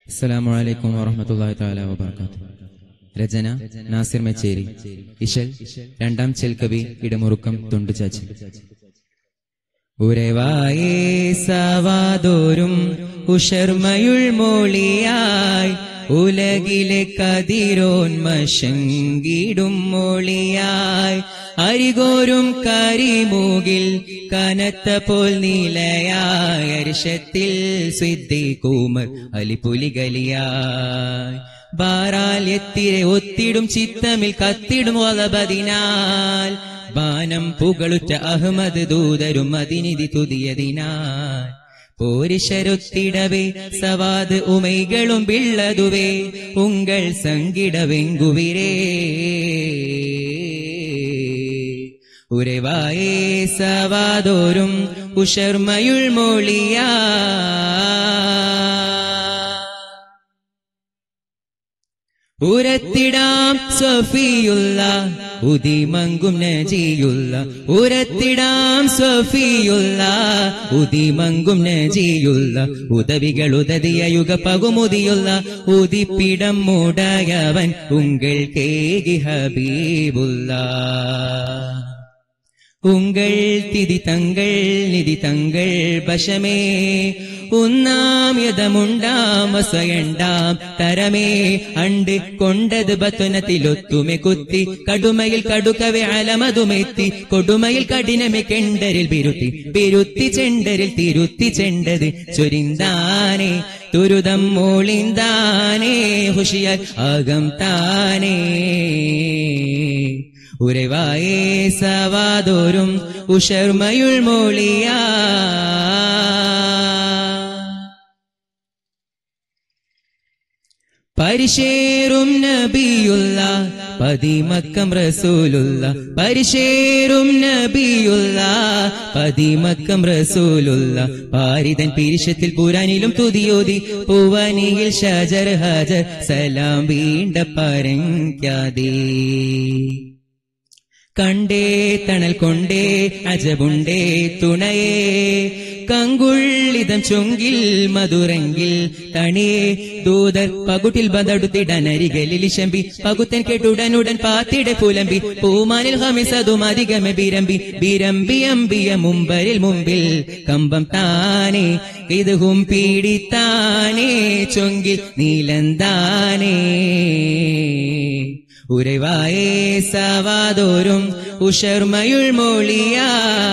അസ്സലാമു അലൈക്കും വറഹ്മത്തുള്ളാഹി തആല വബറകാതുഹു രചന നാസിർ മെച്ചേരി ഇശൽ രണ്ടാം ചെൽക്കവി ഇടമുറുക്കം തൊണ്ടുചാച്ചി ഉരവായേ സവാദോരും ഉഷർമയുൾ മൊളിയായി ഉലകിലെ കതിരോന്മശങ്കിടും മൊളിയായി അരികോരും കരിമൂകിൽ കനത്ത പോൽ നീലയായ അരിശത്തിൽ സിദ്ധിക്കൂമർ അലിപുലികലിയായി ബാരാല്യത്തിരെ ഒത്തിടും ചിത്തമിൽ കത്തിടും ഒലബതിനാൽ ബാനം പുകളുറ്റ അഹമ്മദ് ദൂതരും അതിനിധി തുതിയതിനാൽ പോരിശരൊത്തിടവേ സവാദ് ഉമൈകളും വിള്ളതുവേ ഉങ്കൾ സങ്കിടവെങ്കുവിരേ ഉരവായേ സവാദോരും ഉഷർമയുൾ മൊളിയാ ഉരത്തിടാം സഫിയുള്ള ഉദിമങ്കും നജിയുള്ള ഉരത്തിടാം സഫിയുള്ള ഉദിമങ്കും നജിയുള്ള ഉദവികൾ ഉദതിയ യുഗ പകുമുതിയുള്ള ഉദിപ്പിടം മുടയവൻ ഉങ്കൾ കേകി ഹബീബുള്ള ഉങ്കൾ തിതി തങ്കൾ നിധി തങ്കൾ വശമേ ഉന്നാം യഥമുണ്ടാം വസയണ്ടാം തരമേ അണ്ട് കൊണ്ടത് ബത്തുനത്തിലൊത്തുമെ കുത്തി കടുമയിൽ കടുക്കവെ അലമതുമെത്തി കൊടുമയിൽ കഠിനമെ കെണ്ടരിൽ ബിരുത്തി ബിരുത്തി ചെണ്ടരിൽ തിരുത്തി ചെണ്ടത് ചൊരിന്താനേ തുരുതം മോളിന്താനേ ഹുഷിയാൽ ആകം താനേ ഉരവായേ സവാദോരും ഉഷർമയുൾ മൊളിയാ പരിശേറും നബിയുള്ള പതിമക്കം റസൂലുള്ള പരിശേറും നബിയുള്ള പതിമക്കം റസൂലുള്ള പാരിതൻ പിരിശത്തിൽ പുരാനിലും തുതിയോതി പൂവനിയിൽ ഷജർ ഹജർ സലാം വീണ്ട പരങ്കാതേ കണ്ടേ തണൽ കൊണ്ടേ അജബുണ്ടേ തുണയേ കങ്കുള്ളിതം ചൊങ്കിൽ മധുരങ്കിൽ തണിയേ ദൂതർ പകുട്ടിൽ ബദടുത്തിടനരികളിൽ ശമ്പി പകുത്തൻ കേട്ടുടനുടൻ പാത്തിടെ പുലമ്പി പൂമാനിൽ ഹമിസതും അധികമെ ബിരമ്പി ബിരമ്പി അമ്പിയ മുമ്പരിൽ മുമ്പിൽ കമ്പം താനേ ഇതും പീഡിത്താനേ ചൊങ്കിൽ നീലന്താനേ ഉരവായേ സവാദോരും ഉഷർമയുൾ മൊളിയാ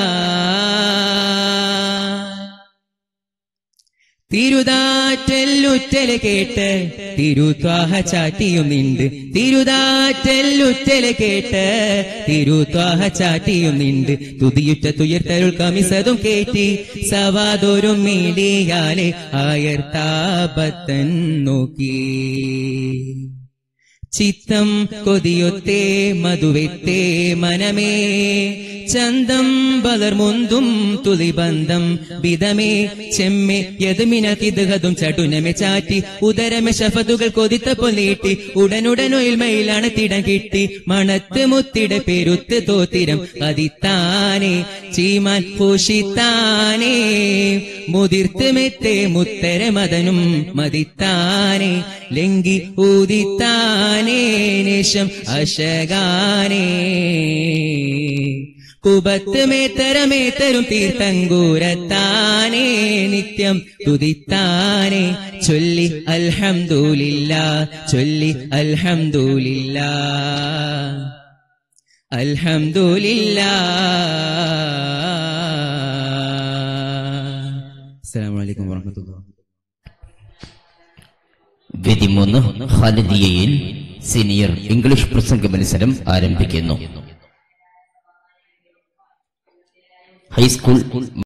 തിരുതാറ്റല്ലുറ്റല് കേട്ട് തിരുത്വാഹ ചാറ്റിയും നിണ്ട് തിരുതാറ്റല്ലുറ്റല് കേട്ട് തിരുത്വാഹ ചാറ്റിയും നിണ്ട് തുതിയുറ്റ തുയർത്തരുൾ കമിസതും കേറ്റി സവാദോരും മീഡിയാലെ ആയർത്താപത്തൻ നോക്കി ചിത്തം കൊതിയൊത്തേ മധുവെത്തേ മനമേ ചന്തം ബലർമുന്തും തുളിബന്ധം വിധമേ ചെമ്മെ യതുമിനകിതുകതും ചടുനമെ ചാറ്റി ഉദരമെ ശഫതുകൾ കൊതിത്ത പൊലീട്ടി ഉടനുടനൊയിൽമയിലാണ് തിടം കിട്ടി മണത്ത് മുത്തിട പെരുത്ത് തോത്തിരം പതിത്താനേ ചീമാൻ പൂഷിത്താനേ മുതിർത്ത് മെത്തേ മുത്തര മതനും മതിത്താനേ ലങ്കി ഊതിത്താനേ നിശം അശകാനേ കുബത്ത് മേത്തരമേത്തരും തീർത്ഥങ്കൂരത്താനേ നിത്യം തുതിത്താനേ ചൊല്ലി അൽഹംദൂലില്ല ചൊല്ലി അൽഹംദൂലില്ല അൽഹംദൂലില്ല അസ്സലാമു അലൈക്കും വറഹ്മത്തുള്ളാഹി വിധി മൂന്ന് ഖാലിദിയയിൽ സീനിയർ ഇംഗ്ലീഷ് പ്രസംഗ മത്സരം ആരംഭിക്കുന്നു ഹൈസ്കൂൾ